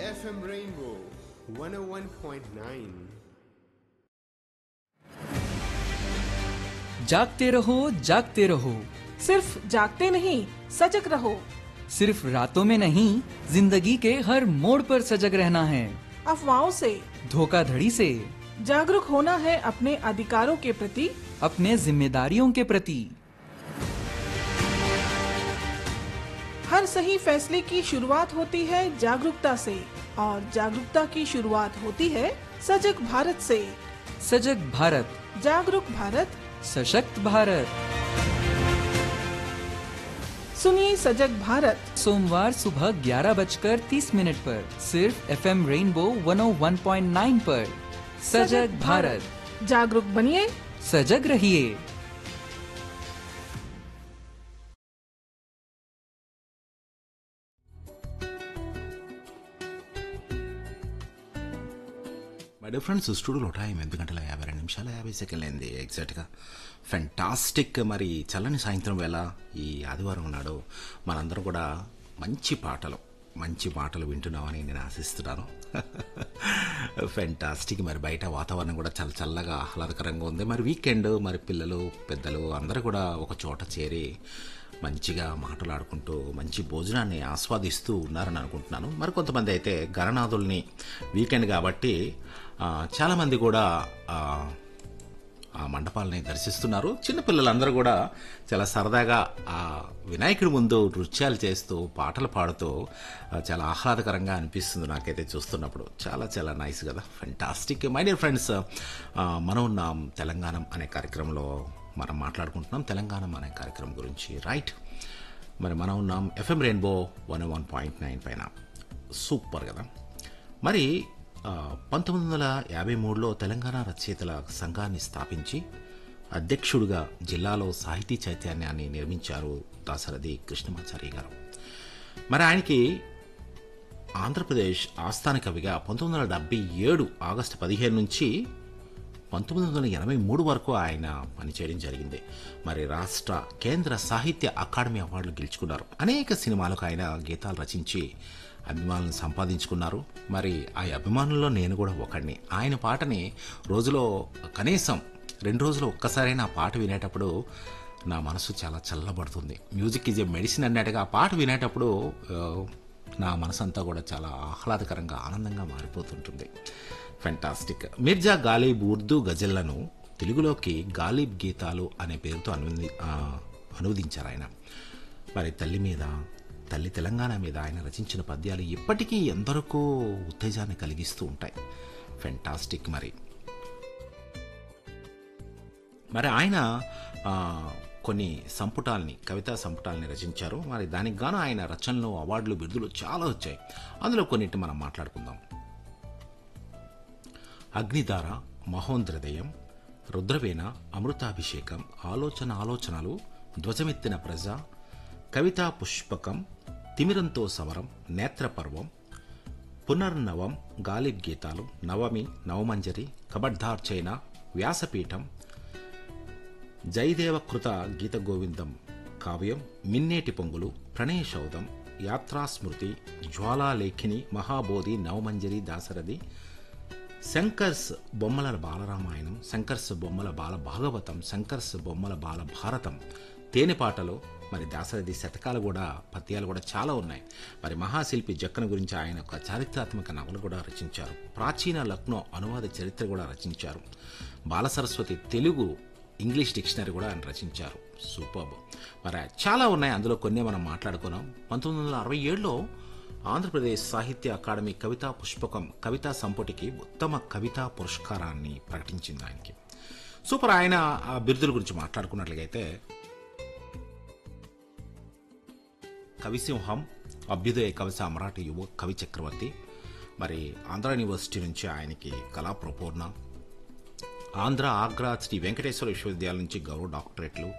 FM Rainbow 101.9. जागते रहो जागते रहो सिर्फ जागते नहीं सजग रहो सिर्फ रातों में नहीं जिंदगी के हर मोड़ पर सजग रहना है अफवाहों से धोखाधड़ी से जागरूक होना है अपने अधिकारों के प्रति अपने जिम्मेदारियों के प्रति हर सही फैसले की शुरुआत होती है जागरूकता से और जागरूकता की शुरुआत होती है सजग भारत से सजग भारत जागरूक भारत सशक्त भारत सुनिए सजग भारत सोमवार सुबह ग्यारह बजकर तीस मिनट पर सिर्फ एफ एम रेनबो 101.9 पर सजग भारत जागरूक बनिए सजग रहिए మై డియర్ ఫ్రెండ్స్ స్టూడియోలో టైం ఎనిమిది గంటల యాభై రెండు నిమిషాల యాభై సెకండ్లు అయింది ఎగ్జాక్ట్గా ఫెంటాస్టిక్ మరి చల్లని సాయంత్రం వేళ ఈ ఆదివారం నాడు మనందరం కూడా మంచి పాటలు మంచి పాటలు వింటున్నామని నేను ఆశిస్తున్నాను ఫెంటాస్టిక్ మరి బయట వాతావరణం కూడా చాలా చల్లగా ఆహ్లాదకరంగా ఉంది మరి వీకెండ్ మరి పిల్లలు పెద్దలు అందరూ కూడా ఒక చోట చేరి మంచిగా మాటలాడుకుంటూ మంచి భోజనాన్ని ఆస్వాదిస్తూ ఉన్నారని అనుకుంటున్నాను మరి కొంతమంది అయితే గణనాథుల్ని వీకెండ్ కాబట్టి ఆ, చాలామంది కూడా ఆ, ఆ మండపాలని దర్శిస్తున్నారు చిన్నపిల్లలందరూ కూడా చాలా సరదాగా ఆ వినాయకుడి ముందు నృత్యాలు చేస్తూ పాటలు పాడుతూ ఆ, చాలా ఆహ్లాదకరంగా అనిపిస్తుంది నాకైతే చూస్తున్నప్పుడు చాలా చాలా నైస్ కదా ఫెంటాస్టిక్ మై డియర్ ఫ్రెండ్స్ మనం ఉన్నాం తెలంగాణ అనే కార్యక్రమంలో మనం మాట్లాడుకుంటున్నాం తెలంగాణ అనే కార్యక్రమం గురించి రైట్ మరి మనం ఉన్నాం FM rainbow one one point nine పైన సూపర్ కదా మరి ఆ, పంతొమ్మిది వందల యాభై మూడులో తెలంగాణ రచయితల సంఘాన్ని స్థాపించి అధ్యక్షుడిగా జిల్లాలో సాహితీ చైతన్యాన్ని నిర్మించారు దాసరథి కృష్ణమాచారి గారు మరి ఆయనకి ఆంధ్రప్రదేశ్ ఆస్థాన కవిగా పంతొమ్మిది వందల డెబ్బై ఏడు ఆగస్టు పదిహేను నుంచి పంతొమ్మిది వందల ఎనభై మూడు వరకు ఆయన పనిచేయడం జరిగింది మరి రాష్ట్ర కేంద్ర సాహిత్య అకాడమీ అవార్డులు గెలుచుకున్నారు అనేక సినిమాలకు ఆయన గీతాలు రచించి అభిమానులను సంపాదించుకున్నారు మరి ఆ అభిమానుల్లో నేను కూడా ఒకడిని ఆయన పాటని రోజులో కనీసం రెండు రోజులు ఒక్కసారైనా ఆ పాట వినేటప్పుడు నా మనసు చాలా చల్లబడుతుంది మ్యూజిక్ ఈజ్ ఏ మెడిసిన్ అన్నట్టుగా ఆ పాట వినేటప్పుడు ఆ, నా మనసంతా కూడా చాలా ఆహ్లాదకరంగా ఆనందంగా మారిపోతుంటుంది ఫెంటాస్టిక్ మిర్జా గాలిబ్ ఉర్దూ గజల్లను తెలుగులోకి గాలిబ్ గీతాలు అనే పేరుతో అనువది ఆ, అనువదించారు ఆయన మరి తల్లి మీద తల్లి తెలంగాణ మీద ఆయన రచించిన పద్యాలు ఇప్పటికీ ఎందరికో ఉత్తేజాన్ని కలిగిస్తూ ఉంటాయి ఫెంటాస్టిక్ మరి మరి ఆయన ఆ, కొన్ని సంపుటాల్ని కవితా సంపుటాల్ని రచించారు మరి దానికి గాను ఆయన రచనలు అవార్డులు బిరుదులు చాలా వచ్చాయి అందులో కొన్నింటి మనం మాట్లాడుకుందాం అగ్నిధార మహోంద్రదయం రుద్రవేణ అమృతాభిషేకం ఆలోచన ఆలోచనలు ధ్వజమెత్తిన ప్రజ కవితా పుష్పకం తిమిరంతో సమరం నేత్రపర్వం పునర్నవం గాలిబ్ గీతాలు నవమి నవమంజరి కబడ్ధార్చైన వ్యాసపీఠం జయదేవకృత గీత గోవిందం కావ్యం మిన్నేటి పొంగులు ప్రణయశౌధం యాత్రాస్మృతి జ్వాలాలేఖిని మహాబోధి నవమంజరి దాసరథి శంకర్స్ బొమ్మల బాలరామాయణం శంకర్స్ బొమ్మల బాల భాగవతం శంకర్స్ బొమ్మల బాల భారతం తేనెపాటలు మరి దాసరథి శతకాలు కూడా పద్యాలు కూడా చాలా ఉన్నాయి మరి మహాశిల్పి జక్కన గురించి ఆయన ఒక చారిత్రాత్మక నవలు కూడా రచించారు ప్రాచీన లక్నో అనువాద చరిత్ర కూడా రచించారు బాలసరస్వతి తెలుగు ఇంగ్లీష్ డిక్షనరీ కూడా ఆయన రచించారు సూపర్ మరి చాలా ఉన్నాయి అందులో కొన్ని మనం మాట్లాడుకున్నాం పంతొమ్మిది వందల అరవై ఏడులో ఆంధ్రప్రదేశ్ సాహిత్య అకాడమీ కవితా పుష్పకం కవితా సంపుటికి ఉత్తమ కవితా పురస్కారాన్ని ప్రకటించింది ఆయనకి సూపర్ ఆయన ఆ బిరుదుల గురించి మాట్లాడుకున్నట్లయితే కవిసింహం అభ్యుదయ కవి సామ్రాట్ యువ కవి చక్రవర్తి మరి ఆంధ్ర యూనివర్సిటీ నుంచి ఆయనకి కళా ప్రపూర్ణ ఆంధ్ర ఆగ్రా శ్రీ వెంకటేశ్వర విశ్వవిద్యాలయం నుంచి గౌరవ డాక్టరేట్లు